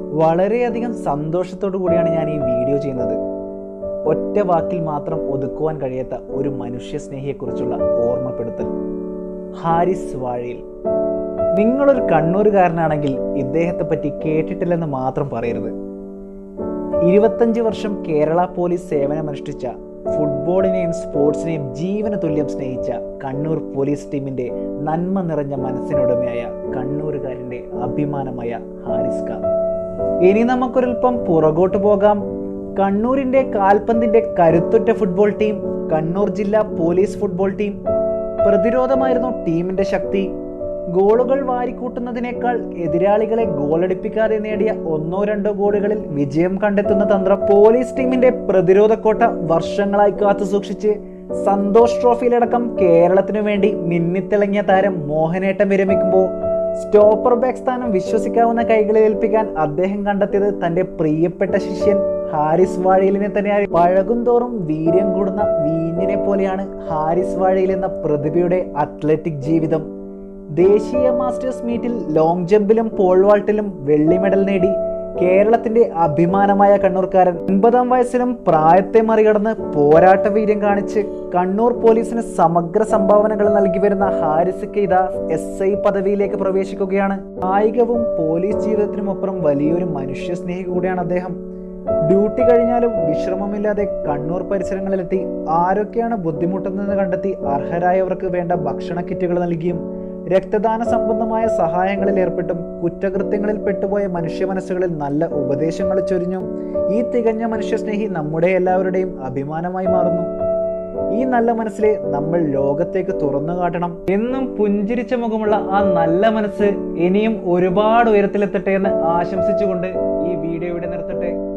വളരെയധികം സന്തോഷത്തോടു കൂടിയാണ് ഞാൻ ഈ വീഡിയോ ചെയ്യുന്നത് ഒറ്റ വാക്കിൽ മാത്രം ഒതുക്കുവാൻ കഴിയാത്ത ഒരു മനുഷ്യ സ്നേഹിയെക്കുറിച്ചുള്ള ഓർമ്മപ്പെടുത്തൽ ഹാരിസ് വാഴയിൽ നിങ്ങളൊരു കണ്ണൂരുകാരനാണെങ്കിൽ ഇദ്ദേഹത്തെ പറ്റി കേട്ടിട്ടില്ലെന്ന് മാത്രം പറയരുത് ഇരുപത്തഞ്ച് വർഷം കേരള പോലീസ് സേവനമനുഷ്ഠിച്ച ഫുട്ബോളിനെയും സ്പോർട്സിനെയും ജീവന തുല്യം സ്നേഹിച്ച കണ്ണൂർ പോലീസ് ടീമിന്റെ നന്മ നിറഞ്ഞ മനസ്സിനുടമയായ കണ്ണൂരുകാരന്റെ അഭിമാനമായ ഹാരിസ് ഖാൻ ഇനി നമുക്കൊരൽപ്പം പുറകോട്ട് പോകാം കണ്ണൂരിന്റെ കാൽപന്തിന്റെ കരുത്തുറ്റ ഫുട്ബോൾ ടീം കണ്ണൂർ ജില്ലാ പോലീസ് ഫുട്ബോൾ ടീം പ്രതിരോധമായിരുന്നു ടീമിന്റെ ശക്തി ഗോളുകൾ വാരിക്കൂട്ടുന്നതിനേക്കാൾ എതിരാളികളെ ഗോളടിപ്പിക്കാതെ നേടിയ ഒന്നോ രണ്ടോ ഗോളുകളിൽ വിജയം കണ്ടെത്തുന്ന തന്ത്രം പോലീസ് ടീമിന്റെ പ്രതിരോധ കോട്ട വർഷങ്ങളായി കാത്തു സൂക്ഷിച്ച് സന്തോഷ് ട്രോഫിയിലടക്കം കേരളത്തിനു വേണ്ടി മിന്നിത്തിളങ്ങിയ താരം മോഹനേട്ടം വിരമിക്കുമ്പോൾ സ്റ്റോപ്പർ ബാക്ക് സ്ഥാനം വിശ്വസിക്കാവുന്ന കൈകളിൽ ഏൽപ്പിക്കാൻ അദ്ദേഹം കണ്ടെത്തിയത് തന്റെ പ്രിയപ്പെട്ട ശിഷ്യൻ ഹാരിസ് വാഴയിലിനെ തന്നെയാണ് പഴകുന്തോറും വീര്യം കൂടുന്ന വീഞ്ഞിനെ പോലെയാണ് ഹാരിസ് വാഴയിൽ എന്ന പ്രതിഭയുടെ അത്ലറ്റിക് ജീവിതം ദേശീയ മാസ്റ്റേഴ്സ് മീറ്റിൽ ലോങ് ജമ്പിലും പോൾ വാൾട്ടിലും വെള്ളി മെഡൽ നേടി കേരളത്തിന്റെ അഭിമാനമായ കണ്ണൂർക്കാരൻ ഒൻപതാം വയസ്സിലും പ്രായത്തെ മറികടന്ന് പോരാട്ട വീര്യം കാണിച്ച് കണ്ണൂർ പോലീസിന് സമഗ്ര സംഭാവനകൾ നൽകി വരുന്ന ഹാരിസ് കെയ്ത എസ് ഐ പദവിയിലേക്ക് പ്രവേശിക്കുകയാണ് കായികവും പോലീസ് ജീവിതത്തിനുമപ്പുറം വലിയൊരു മനുഷ്യ സ്നേഹി കൂടിയാണ് അദ്ദേഹം ഡ്യൂട്ടി കഴിഞ്ഞാലും വിശ്രമമില്ലാതെ കണ്ണൂർ പരിസരങ്ങളിലെത്തി ആരൊക്കെയാണ് ബുദ്ധിമുട്ടുന്നതെന്ന് കണ്ടെത്തി അർഹരായവർക്ക് വേണ്ട ഭക്ഷണ കിറ്റുകൾ നൽകിയും രക്തദാന സംബന്ധമായ സഹായങ്ങളിൽ ഏർപ്പെട്ടും കുറ്റകൃത്യങ്ങളിൽ പെട്ടുപോയ മനുഷ്യ മനസ്സുകളിൽ നല്ല ഉപദേശങ്ങൾ ചൊരിഞ്ഞും ഈ തികഞ്ഞ മനുഷ്യസ്നേഹി നമ്മുടെ എല്ലാവരുടെയും അഭിമാനമായി മാറുന്നു ഈ നല്ല മനസ്സിലെ നമ്മൾ ലോകത്തേക്ക് തുറന്നു കാട്ടണം എന്നും പുഞ്ചിരിച്ച മുഖമുള്ള ആ നല്ല മനസ്സ് ഇനിയും ഒരുപാട് ഉയരത്തിലെത്തട്ടെ എന്ന് ആശംസിച്ചുകൊണ്ട് ഈ വീഡിയോ ഇവിടെ നിർത്തട്ടെ